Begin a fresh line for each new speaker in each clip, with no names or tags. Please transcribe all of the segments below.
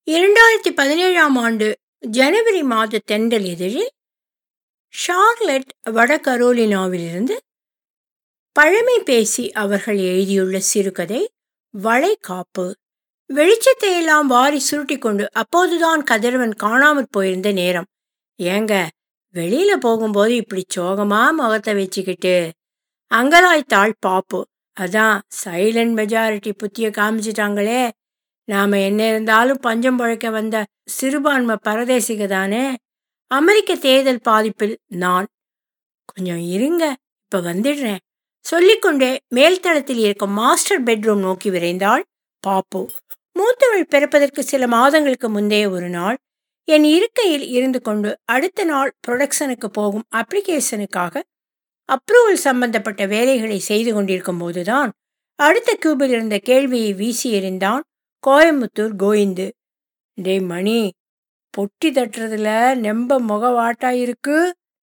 இரண்டாயிரத்தி பதினேழாம் ஆண்டு ஜனவரி மாத தென்றல் இதழில் ஷார்லட் வட கரோலினாவிலிருந்து பழமை பேசி அவர்கள் எழுதியுள்ள சிறுகதை வளைகாப்பு வெளிச்சத்தை எல்லாம் வாரி சுருட்டி கொண்டு அப்போதுதான் கதிரவன் காணாமற் போயிருந்த நேரம் ஏங்க வெளியில போகும்போது இப்படி சோகமா முகத்தை வச்சுக்கிட்டு அங்கலாய்த்தாள் பாப்பு அதான் சைலண்ட் மெஜாரிட்டி புத்திய காமிச்சிட்டாங்களே நாம என்ன இருந்தாலும் பஞ்சம் பழைக்க வந்த சிறுபான்மை பரதேசிக தானே அமெரிக்க தேர்தல் பாதிப்பில் நான் கொஞ்சம் இருங்க இப்ப வந்துடுறேன் சொல்லிக்கொண்டே மேல்தளத்தில் இருக்கும் மாஸ்டர் பெட்ரூம் நோக்கி விரைந்தாள் பாப்பு மூத்தவள் பிறப்பதற்கு சில மாதங்களுக்கு முந்தைய ஒரு நாள் என் இருக்கையில் இருந்து கொண்டு அடுத்த நாள் ப்ரொடக்ஷனுக்கு போகும் அப்ளிகேஷனுக்காக அப்ரூவல் சம்பந்தப்பட்ட வேலைகளை செய்து கொண்டிருக்கும் போதுதான் அடுத்த கியூபில் இருந்த கேள்வியை வீசி எறிந்தான் கோயம்புத்தூர் கோவிந்து டே மணி பொட்டி தட்டுறதுல நெம்ப முகவாட்டா இருக்கு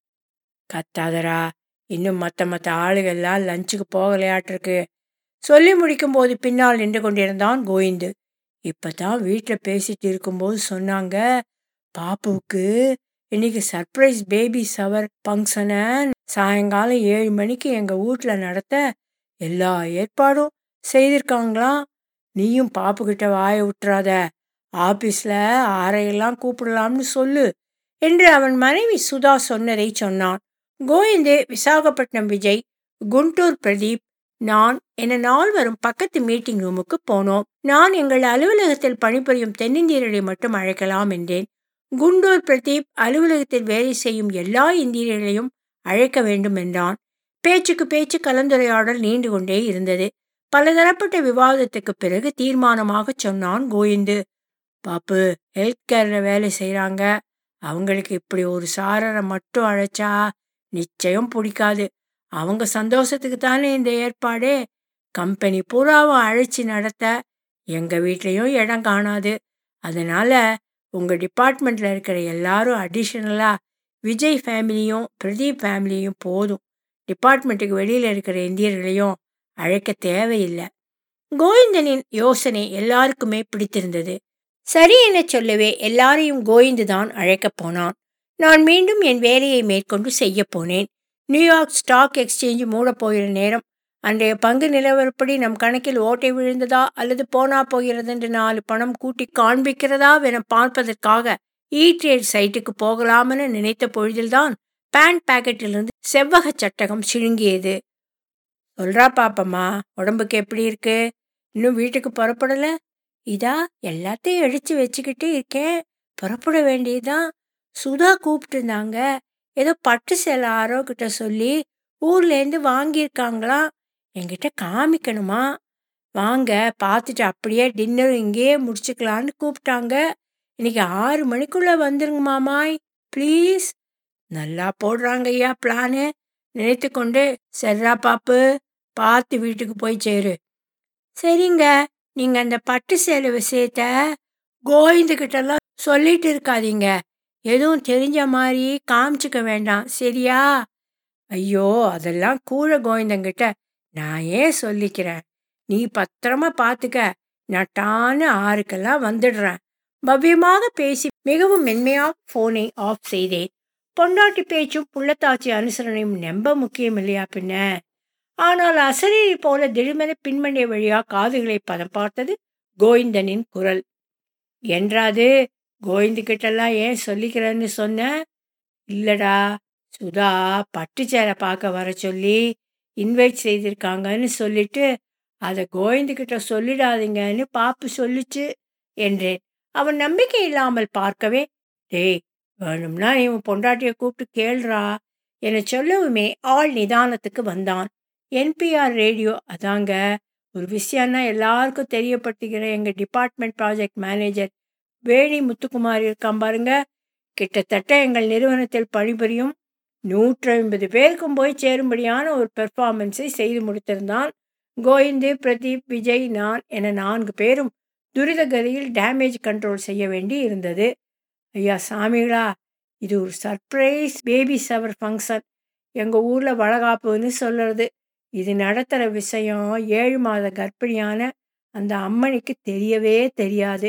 கத்தாதரா இன்னும் மற்ற மற்ற ஆளுகள்லாம் லஞ்சுக்கு போகலையாட்டிருக்கு சொல்லி முடிக்கும் போது பின்னால் நின்று கொண்டிருந்தான் கோவிந்து இப்பதான் வீட்டில் பேசிட்டு இருக்கும்போது சொன்னாங்க பாப்புவுக்கு இன்னைக்கு சர்ப்ரைஸ் பேபி சவர் ஃபங்க்ஷனை சாயங்காலம் ஏழு மணிக்கு எங்கள் வீட்டில் நடத்த எல்லா ஏற்பாடும் செய்திருக்காங்களாம் நீயும் பாப்புக்கிட்ட வாய விட்டுறாத ஆபீஸில் ஆரையெல்லாம் கூப்பிடலாம்னு சொல்லு என்று அவன் மனைவி சுதா சொன்னதை சொன்னான் கோவிந்து விசாகப்பட்டினம் விஜய் குண்டூர் பிரதீப் நான் என நால்வரும் பக்கத்து மீட்டிங் ரூமுக்கு போனோம் நான் எங்கள் அலுவலகத்தில் பணிபுரியும் தென்னிந்தியர்களை மட்டும் அழைக்கலாம் என்றேன் குண்டூர் பிரதீப் அலுவலகத்தில் வேலை செய்யும் எல்லா இந்தியர்களையும் அழைக்க வேண்டும் என்றான் பேச்சுக்கு பேச்சு கலந்துரையாடல் நீண்டு கொண்டே இருந்தது பலதரப்பட்ட விவாதத்துக்கு பிறகு தீர்மானமாக சொன்னான் கோவிந்து பாப்பு ஹெல்த் கேரில் வேலை செய்கிறாங்க அவங்களுக்கு இப்படி ஒரு சாரரை மட்டும் அழைச்சா நிச்சயம் பிடிக்காது அவங்க சந்தோஷத்துக்கு தானே இந்த ஏற்பாடே கம்பெனி பூராவும் அழைச்சி நடத்த எங்கள் வீட்லேயும் இடம் காணாது அதனால உங்கள் டிபார்ட்மெண்ட்டில் இருக்கிற எல்லாரும் அடிஷ்னலாக விஜய் ஃபேமிலியும் பிரதீப் ஃபேமிலியும் போதும் டிபார்ட்மெண்ட்டுக்கு வெளியில் இருக்கிற இந்தியர்களையும் அழைக்க தேவையில்லை கோவிந்தனின் யோசனை எல்லாருக்குமே பிடித்திருந்தது சரி என சொல்லவே எல்லாரையும் கோவிந்து தான் அழைக்கப் போனான் நான் மீண்டும் என் வேலையை மேற்கொண்டு செய்ய போனேன் நியூயார்க் ஸ்டாக் எக்ஸ்சேஞ்சு மூடப் போகிற நேரம் அன்றைய பங்கு நிலவரப்படி நம் கணக்கில் ஓட்டை விழுந்ததா அல்லது போனா போகிறது என்று நாலு பணம் கூட்டி காண்பிக்கிறதா என பார்ப்பதற்காக இ ட்ரேட் சைட்டுக்கு போகலாமென நினைத்த பொழுதில்தான் பேண்ட் பாக்கெட்டிலிருந்து செவ்வக சட்டகம் சிழுங்கியது சொல்றா பாப்பம்மா உடம்புக்கு எப்படி இருக்கு இன்னும் வீட்டுக்கு புறப்படல இதா எல்லாத்தையும் அடிச்சு வச்சுக்கிட்டு இருக்கேன் புறப்பட வேண்டியதுதான் சுதா கூப்பிட்டுருந்தாங்க ஏதோ பட்டு சேலை ஆரோ கிட்ட சொல்லி ஊர்லேருந்து வாங்கியிருக்காங்களாம் என்கிட்ட காமிக்கணுமா வாங்க பார்த்துட்டு அப்படியே டின்னரும் இங்கேயே முடிச்சுக்கலான்னு கூப்பிட்டாங்க இன்னைக்கு ஆறு மணிக்குள்ளே வந்துருங்க மாமாய் ப்ளீஸ் நல்லா போடுறாங்க ஐயா பிளானு நினைத்து கொண்டு சரிடா பாப்பு பார்த்து வீட்டுக்கு போய் சேரு சரிங்க நீங்கள் அந்த பட்டு சேலை விஷயத்த கோவிந்துக்கிட்டலாம் சொல்லிட்டு இருக்காதீங்க எதுவும் தெரிஞ்ச மாதிரி காமிச்சுக்க வேண்டாம் சரியா ஐயோ அதெல்லாம் கூழ கோவிந்தங்கிட்ட நான் ஏன் சொல்லிக்கிறேன் நீ பத்திரமா பார்த்துக்க நட்டான்னு ஆறுக்கெல்லாம் வந்துடுறேன் பவ்யமாக பேசி மிகவும் மென்மையாக ஃபோனை ஆஃப் செய்தேன் பொண்டாட்டி பேச்சும் புள்ளத்தாச்சி அனுசரணையும் நம்ப முக்கியம் இல்லையா பின்ன ஆனால் அசரீரி போல திடுமென பின்மண்டிய வழியா காதுகளை பதம் பார்த்தது கோவிந்தனின் குரல் என்றாது கோவிந்து கிட்டலாம் ஏன் சொல்லிக்கிறேன்னு சொன்ன இல்லடா சுதா பட்டு சேலை பார்க்க வர சொல்லி இன்வைட் செய்திருக்காங்கன்னு சொல்லிட்டு அதை கோவிந்து கிட்ட சொல்லிடாதீங்கன்னு பாப்பு சொல்லிச்சு என்றேன் அவன் நம்பிக்கை இல்லாமல் பார்க்கவே டேய் வேணும்னா நீ உன் பொண்டாட்டியை கூப்பிட்டு கேள்றா என சொல்லவுமே ஆள் நிதானத்துக்கு வந்தான் என்பிஆர் ரேடியோ அதாங்க ஒரு விஷயம்னா எல்லாருக்கும் தெரியப்படுத்திக்கிற எங்கள் department project manager Veni Muthukumar இருக்கான் பாருங்க கிட்டத்தட்ட எங்கள் நிறுவனத்தில் பணிபுரியும் நூற்றி ஐம்பது பேருக்கும் போய் சேரும்படியான ஒரு பெர்ஃபார்மன்ஸை செய்து முடித்திருந்தான் கோவிந்து பிரதீப் விஜய் நான் என நான்கு பேரும் துரிதகதியில் டேமேஜ் கண்ட்ரோல் செய்ய வேண்டி இருந்தது ஐயா சாமிகளா இது ஒரு சர்ப்ரைஸ் பேபி சவர் ஃபங்க்ஷன் எங்கள் ஊரில் வளகாப்புன்னு சொல்கிறது இது நடத்துகிற விஷயம் ஏழு மாத கர்ப்பிணியான அந்த அம்மனிக்கு தெரியவே தெரியாது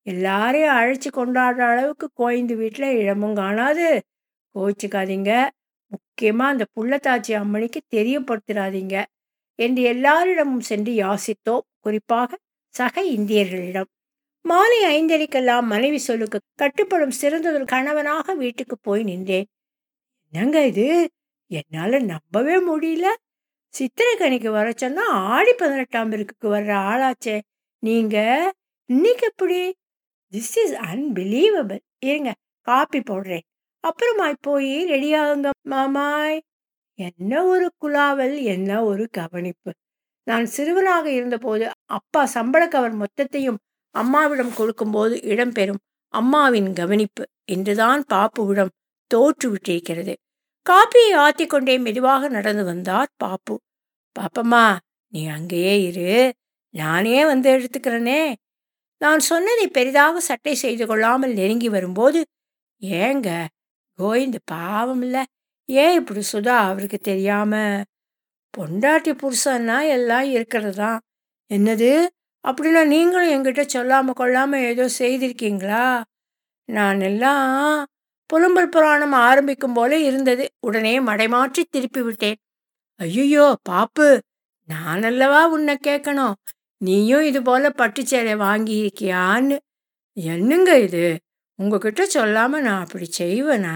எல்லாரையும் அழைச்சி கொண்டாடுற அளவுக்கு கோயந்து வீட்டில் இடமும் காணாது கோச்சிக்காதீங்க முக்கியமாக அந்த புள்ளத்தாச்சி அம்மணிக்கு தெரியப்படுத்திடாதீங்க என்று எல்லாரிடமும் சென்று யாசித்தோம் குறிப்பாக சக இந்தியர்களிடம் மாலை ஐந்தரைக்கெல்லாம் மனைவி சொல்லுக்கு கட்டுப்படும் சிறந்ததொரு கணவனாக வீட்டுக்கு போய் நின்றேன் என்னங்க இது என்னால் நம்பவே முடியல சித்திரை கணிக்கு வர சொன்னா ஆடி பதினெட்டாம் பெருக்குக்கு வர்ற ஆளாச்சே நீங்க இன்னைக்கு எப்படி திஸ் இஸ் அன்பிலீவபிள் இருங்க காப்பி போடுறேன் அப்புறமாய் போய் ரெடியாகுங்க மாமாய் என்ன ஒரு குலாவல் என்ன ஒரு கவனிப்பு நான் சிறுவனாக இருந்தபோது அப்பா சம்பள கவர் மொத்தத்தையும் அம்மாவிடம் கொடுக்கும்போது இடம்பெறும் அம்மாவின் கவனிப்பு என்றுதான் பாப்புவிடம் தோற்று விட்டிருக்கிறது காப்பியை ஆத்திக்கொண்டே மெதுவாக நடந்து வந்தார் பாப்பு பாப்பம்மா நீ அங்கேயே இரு நானே வந்து எடுத்துக்கிறனே நான் சொன்னதை பெரிதாக சட்டை செய்து கொள்ளாமல் நெருங்கி வரும்போது ஏங்க கோவிந்த பாவம் இல்லை ஏன் இப்படி சுதா அவருக்கு தெரியாம பொண்டாட்டி புருஷன்னா எல்லாம் இருக்கிறது தான் என்னது அப்படின்னா நீங்களும் என்கிட்ட சொல்லாம கொள்ளாம ஏதோ செய்திருக்கீங்களா நான் எல்லாம் புலம்பல் புராணம் ஆரம்பிக்கும் போல இருந்தது உடனே மடைமாற்றி திருப்பி விட்டேன் ஐயோ பாப்பு நான் அல்லவா உன்னை கேட்கணும் நீயும் இது போல பட்டுச்சேலை வாங்கியிருக்கியான்னு என்னங்க இது உங்ககிட்ட சொல்லாம நான் அப்படி செய்வேனா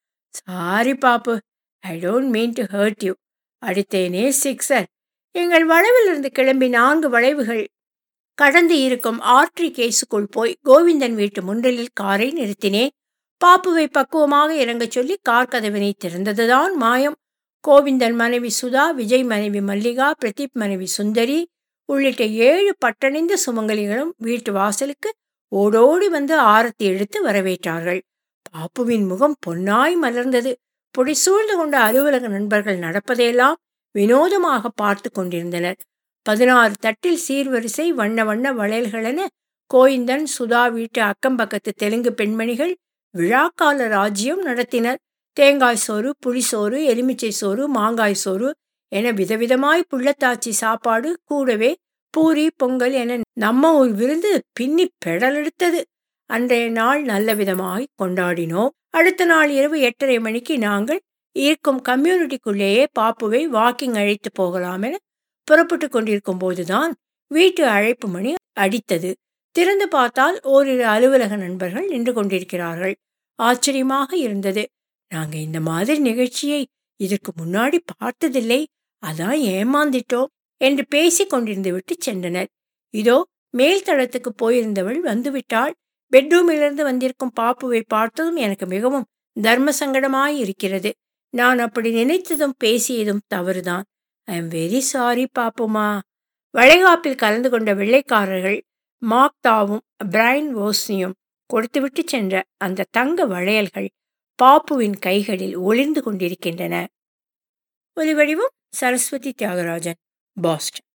sorry Pappu I don't mean to hurt you அடித்தேனே சிக்ஸர் எங்கள் வளைவிலிருந்து கிளம்பி நான்கு வளைவுகள் கடந்து இருக்கும் ஆர்ட்ரி கேஸுக்குள் போய் கோவிந்தன் வீட்டு முன்றலில் காரை நிறுத்தினேன் பாப்புவை பக்குவமாக இறங்கச் சொல்லி கார் கதவினை திறந்ததுதான் மாயம் கோவிந்தன் மனைவி சுதா விஜய் மனைவி மல்லிகா பிரதீப் மனைவி சுந்தரி உள்ளிட்ட ஏழு பட்டணிந்த சுமங்கலிகளும் வீட்டு வாசலுக்கு ஓடோடி வந்து ஆரத்தி எடுத்து வரவேற்றார்கள் பாப்புவின் முகம் பொன்னாய் மலர்ந்தது பொடி சூழ்ந்து கொண்ட அலுவலக நண்பர்கள் நடப்பதையெல்லாம் வினோதமாக பார்த்து கொண்டிருந்தனர் பதினாறு தட்டில் சீர்வரிசை வண்ண வண்ண வளையல்களென கோவிந்தன் சுதா வீட்டு அக்கம்பக்கத்து தெலுங்கு பெண்மணிகள் விழாக்கால ராஜ்யம் நடத்தினர் தேங்காய் சோறு புளிசோறு எலுமிச்சை சோறு மாங்காய் சோறு என விதவிதமாய் புள்ளத்தாச்சி சாப்பாடு கூடவே பூரி பொங்கல் என நம்ம ஊர் விருந்து பின்னி பெடலெடுத்தது அன்றைய நாள் நல்ல விதமாய் கொண்டாடினோம் அடுத்த நாள் இரவு எட்டரை மணிக்கு நாங்கள் இருக்கும் கம்யூனிட்டிக்குள்ளேயே பாப்புவை வாக்கிங் அழைத்து போகலாம் என புறப்பட்டு கொண்டிருக்கும் போதுதான் வீட்டு அழைப்பு மணி அடித்தது திறந்து பார்த்தால் ஓரிரு அலுவலக நண்பர்கள் நின்று கொண்டிருக்கிறார்கள் ஆச்சரியமாக இருந்தது நாங்க இந்த மாதிரி நிகழ்ச்சியை இதற்கு முன்னாடி பார்த்ததில்லை அதான் ஏமாந்திட்டோம் என்று பேசிக் கொண்டிருந்து விட்டு சென்றனர் இதோ மேல் தளத்துக்கு போயிருந்தவள் வந்துவிட்டாள் பெட்ரூமிலிருந்து வந்திருக்கும் பாப்புவை பார்த்ததும் எனக்கு மிகவும் தர்ம சங்கடமாய் இருக்கிறது நான் அப்படி நினைத்ததும் பேசியதும் தவறுதான் ஐ எம் வெரி சாரி பாப்புமா வளைகாப்பில் கலந்து கொண்ட வெள்ளைக்காரர்கள் மாக்தாவும் பிரைன் வோஸ்னியும் கொடுத்துவிட்டு சென்ற அந்த தங்க வளையல்கள் பாப்புவின் கைகளில் ஒளிர்ந்து கொண்டிருக்கின்றன ஒலிவடிவம் சரஸ்வதி தியாகராஜன் பாஸ்டன்